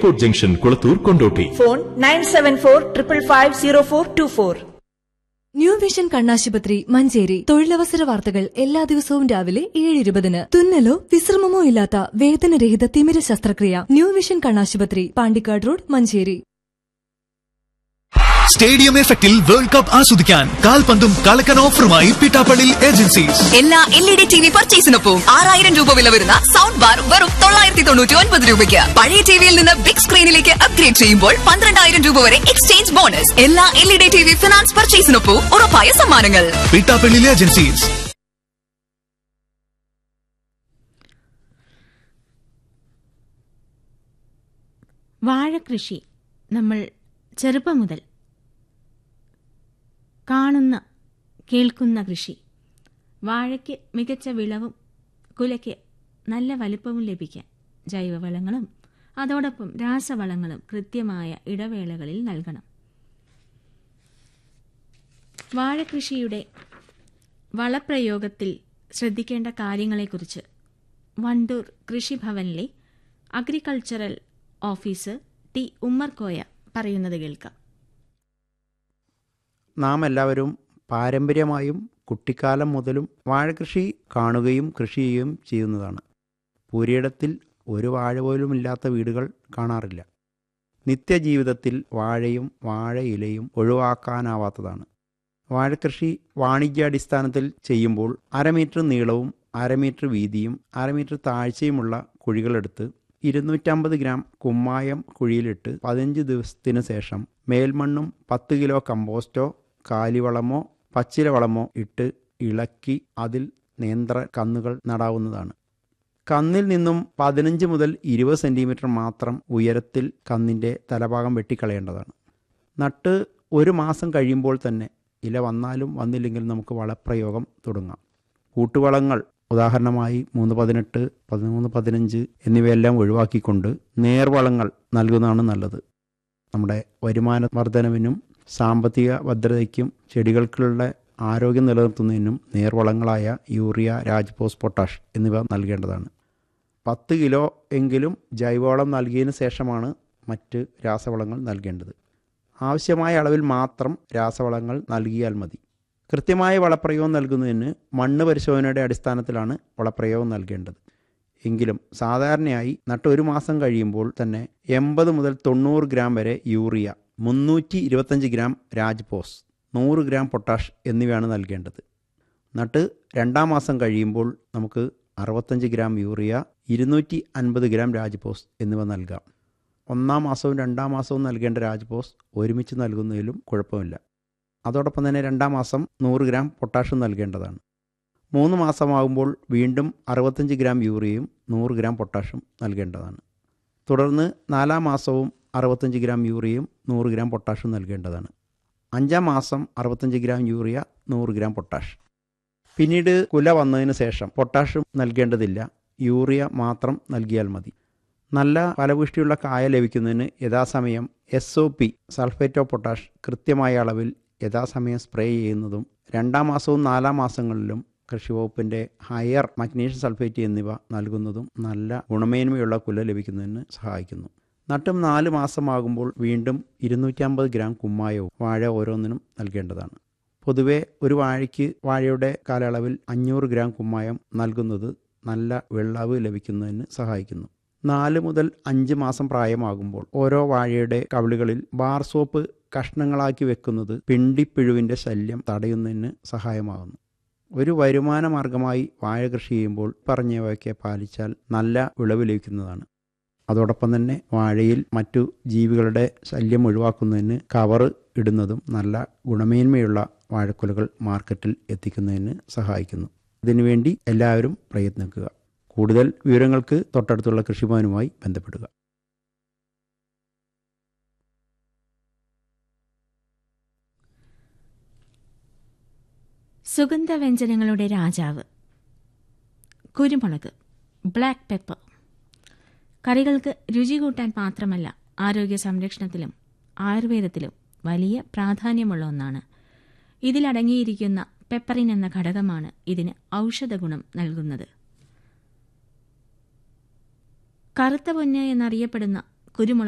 airport junction Kulathur Kondotty phone nine seven four triple five zero four two four new vision കണ്ണാശുപത്രി മഞ്ചേരി തൊഴിലവസര വാർത്തകൾ എല്ലാ ദിവസവും രാവിലെ ഏഴ് ഇരുപതിന് തുന്നലോ വിശ്രമമോ ഇല്ലാത്ത വേദനരഹിത തിമിര ശസ്ത്രക്രിയ ന്യൂ വിഷൻ കണ്ണാശുപത്രി പാണ്ടിക്കാട് റോഡ് മഞ്ചേരി സ്റ്റേഡിയം എഫക്റ്റിൽ വേൾഡ് കപ്പ് ആസ്വദിക്കാൻ കാൽപന്തും കളക്കൻ ഓഫറുമായി പിട്ടാപ്പള്ളി ഏജൻസീസ് എല്ലാ L E D T V പർച്ചേസിനൊപ്പം ആറായിരം രൂപ വില വരുന്ന സൗണ്ട് ബാർ വെറും തൊള്ളായിരത്തി തൊണ്ണൂറ്റി ഒൻപത് രൂപയ്ക്ക് പഴയ ടിവിയിൽ നിന്ന് ബിഗ് സ്ക്രീനിലേക്ക് അപ്ഗ്രേഡ് ചെയ്യുമ്പോൾ പന്ത്രണ്ടായിരം രൂപ വരെ എക്സ്ചേഞ്ച് ബോണസ് എല്ലാ L E D T V finance പർച്ചേസിനൊപ്പം ഉറപ്പായ സമ്മാനങ്ങൾ പിട്ടാപ്പള്ളി ഏജൻസീസ് വാഴകൃഷി നമ്മൾ ചെറുപ്പം മുതൽ കാണുന്ന കേൾക്കുന്ന കൃഷി വാഴയ്ക്ക് മികച്ച വിളവും കുലയ്ക്ക് നല്ല വലിപ്പവും ലഭിക്കാൻ ജൈവവളങ്ങളും അതോടൊപ്പം രാസവളങ്ങളും കൃത്യമായ ഇടവേളകളിൽ നൽകണം വാഴകൃഷിയുടെ വളപ്രയോഗത്തിൽ ശ്രദ്ധിക്കേണ്ട കാര്യങ്ങളെക്കുറിച്ച് വണ്ടൂർ കൃഷിഭവനിലെ അഗ്രികൾച്ചറൽ ഓഫീസർ ടി ഉമ്മർകോയ പറയുന്നത് കേൾക്കാം നാം എല്ലാവരും പാരമ്പര്യമായും കുട്ടിക്കാലം മുതലും വാഴകൃഷി കാണുകയും കൃഷി ചെയ്യുകയും ചെയ്യുന്നതാണ് പുരയിടത്തിൽ ഒരു വാഴ പോലും ഇല്ലാത്ത വീടുകൾ കാണാറില്ല നിത്യജീവിതത്തിൽ വാഴയും വാഴയിലയും ഒഴിവാക്കാനാവാത്തതാണ് വാഴകൃഷി വാണിജ്യാടിസ്ഥാനത്തിൽ ചെയ്യുമ്പോൾ അര മീറ്റർ നീളവും അര മീറ്റർ വീതിയും അര മീറ്റർ താഴ്ചയുമുള്ള കുഴികളെടുത്ത് ഇരുന്നൂറ്റമ്പത് ഗ്രാം കുമ്മായം കുഴിയിലിട്ട് പതിനഞ്ച് ദിവസത്തിന് ശേഷം മേൽമണ്ണും പത്ത് കിലോ കമ്പോസ്റ്റോ കാലിവളമോ പച്ചില വളമോ ഇട്ട് ഇളക്കി അതിൽ നേന്ത്ര കന്നുകൾ നടാവുന്നതാണ് കന്നിൽ നിന്നും പതിനഞ്ച് മുതൽ ഇരുപത് സെൻറ്റിമീറ്റർ മാത്രം ഉയരത്തിൽ കന്നിൻ്റെ തലഭാഗം വെട്ടിക്കളയേണ്ടതാണ് നട്ട് ഒരു മാസം കഴിയുമ്പോൾ തന്നെ ഇല വന്നാലും വന്നില്ലെങ്കിലും നമുക്ക് വളപ്രയോഗം തുടങ്ങാം കൂട്ടുവളങ്ങൾ ഉദാഹരണമായി മൂന്ന് പതിനെട്ട് പതിമൂന്ന് പതിനഞ്ച് എന്നിവയെല്ലാം ഒഴിവാക്കിക്കൊണ്ട് നേർവളങ്ങൾ നൽകുന്നതാണ് നല്ലത് നമ്മുടെ വരുമാന വർധനവിനും സാമ്പത്തിക ഭദ്രതയ്ക്കും ചെടികൾക്കുള്ള ആരോഗ്യം നിലനിർത്തുന്നതിനും നേർവളങ്ങളായ യൂറിയ രാജ്പോസ് പൊട്ടാഷ് എന്നിവ നൽകേണ്ടതാണ് പത്ത് കിലോ എങ്കിലും ജൈവവളം നൽകിയതിന് ശേഷമാണ് മറ്റ് രാസവളങ്ങൾ നൽകേണ്ടത് ആവശ്യമായ അളവിൽ മാത്രം രാസവളങ്ങൾ നൽകിയാൽ മതി കൃത്യമായ വളപ്രയോഗം നൽകുന്നതിന് മണ്ണ് പരിശോധനയുടെ അടിസ്ഥാനത്തിലാണ് വളപ്രയോഗം നൽകേണ്ടത് എങ്കിലും സാധാരണയായി നട്ട് ഒരു മാസം കഴിയുമ്പോൾ തന്നെ എൺപത് മുതൽ തൊണ്ണൂറ് ഗ്രാം വരെ യൂറിയ മുന്നൂറ്റി ഇരുപത്തഞ്ച് ഗ്രാം രാജ്പോസ് നൂറ് ഗ്രാം പൊട്ടാഷ് എന്നിവയാണ് നൽകേണ്ടത് നട്ട് രണ്ടാം മാസം കഴിയുമ്പോൾ നമുക്ക് അറുപത്തഞ്ച് ഗ്രാം യൂറിയ ഇരുന്നൂറ്റി അൻപത് ഗ്രാം രാജ്പോസ് എന്നിവ നൽകാം ഒന്നാം മാസവും രണ്ടാം മാസവും നൽകേണ്ട രാജ്പോസ് ഒരുമിച്ച് നൽകുന്നതിലും കുഴപ്പമില്ല അതോടൊപ്പം തന്നെ രണ്ടാം മാസം നൂറ് ഗ്രാം പൊട്ടാഷ്യം നൽകേണ്ടതാണ് മൂന്ന് മാസമാകുമ്പോൾ വീണ്ടും അറുപത്തഞ്ച് ഗ്രാം യൂറിയയും നൂറ് ഗ്രാം പൊട്ടാഷ്യം നൽകേണ്ടതാണ് തുടർന്ന് നാലാം മാസവും അറുപത്തഞ്ച് ഗ്രാം യൂറിയയും നൂറ് ഗ്രാം പൊട്ടാഷ്യം നൽകേണ്ടതാണ് അഞ്ചാം മാസം അറുപത്തഞ്ച് ഗ്രാം യൂറിയ നൂറ് ഗ്രാം പൊട്ടാഷ് പിന്നീട് കുല വന്നതിന് ശേഷം പൊട്ടാഷ്യം നൽകേണ്ടതില്ല യൂറിയ മാത്രം നൽകിയാൽ മതി നല്ല ഫലപുഷ്ടിയുള്ള കായ ലഭിക്കുന്നതിന് യഥാസമയം S O P sulphate of potash കൃത്യമായ അളവിൽ യഥാസമയം സ്പ്രേ ചെയ്യുന്നതും രണ്ടാം മാസവും നാലാം മാസങ്ങളിലും കൃഷിവകുപ്പിൻ്റെ ഹയർ മഗ്നീഷ്യം സൾഫേറ്റ് എന്നിവ നൽകുന്നതും നല്ല ഗുണമേന്മയുള്ള കുല ലഭിക്കുന്നതിന് സഹായിക്കുന്നു നട്ടും നാല് മാസമാകുമ്പോൾ വീണ്ടും ഇരുന്നൂറ്റമ്പത് ഗ്രാം കുമ്മായവും വാഴ ഓരോന്നിനും നൽകേണ്ടതാണ് പൊതുവെ ഒരു വാഴയ്ക്ക് വാഴയുടെ കാലയളവിൽ അഞ്ഞൂറ് ഗ്രാം കുമ്മായം നൽകുന്നത് നല്ല വെള്ളവ് ലഭിക്കുന്നതിന് സഹായിക്കുന്നു നാല് മുതൽ അഞ്ച് മാസം പ്രായമാകുമ്പോൾ ഓരോ വാഴയുടെ കവിളുകളിൽ ബാർ സോപ്പ് കഷ്ണങ്ങളാക്കി വെക്കുന്നത് പിണ്ടിപ്പിഴുവിൻ്റെ ശല്യം തടയുന്നതിന് സഹായമാകുന്നു ഒരു വരുമാന മാർഗമായി വാഴ കൃഷി ചെയ്യുമ്പോൾ പറഞ്ഞവയൊക്കെ പാലിച്ചാൽ നല്ല വിളവ് ലഭിക്കുന്നതാണ് അതോടൊപ്പം തന്നെ വാഴയിൽ മറ്റു ജീവികളുടെ ശല്യം ഒഴിവാക്കുന്നതിന് കവറ് ഇടുന്നതും നല്ല ഗുണമേന്മയുള്ള വാഴക്കുലകൾ മാർക്കറ്റിൽ എത്തിക്കുന്നതിന് സഹായിക്കുന്നു ഇതിനുവേണ്ടി എല്ലാവരും പ്രയത്നിക്കുക കൂടുതൽ വിവരങ്ങൾക്ക് തൊട്ടടുത്തുള്ള കൃഷിഭവനുമായി ബന്ധപ്പെടുക സുഗന്ധവ്യഞ്ജനങ്ങളുടെ രാജാവ് കുരുമുളക് ബ്ലാക്ക് പെപ്പർ കറികൾക്ക് രുചി കൂട്ടാൻ മാത്രമല്ല ആരോഗ്യ സംരക്ഷണത്തിലും ആയുർവേദത്തിലും വലിയ പ്രാധാന്യമുള്ള ഒന്നാണ് ഇതിലടങ്ങിയിരിക്കുന്ന പെപ്പറിൻ എന്ന ഘടകമാണ് ഇതിന് ഔഷധ ഗുണം നൽകുന്നത് കറുത്ത പൊന്ന് എന്നറിയപ്പെടുന്ന കുരുമുളക്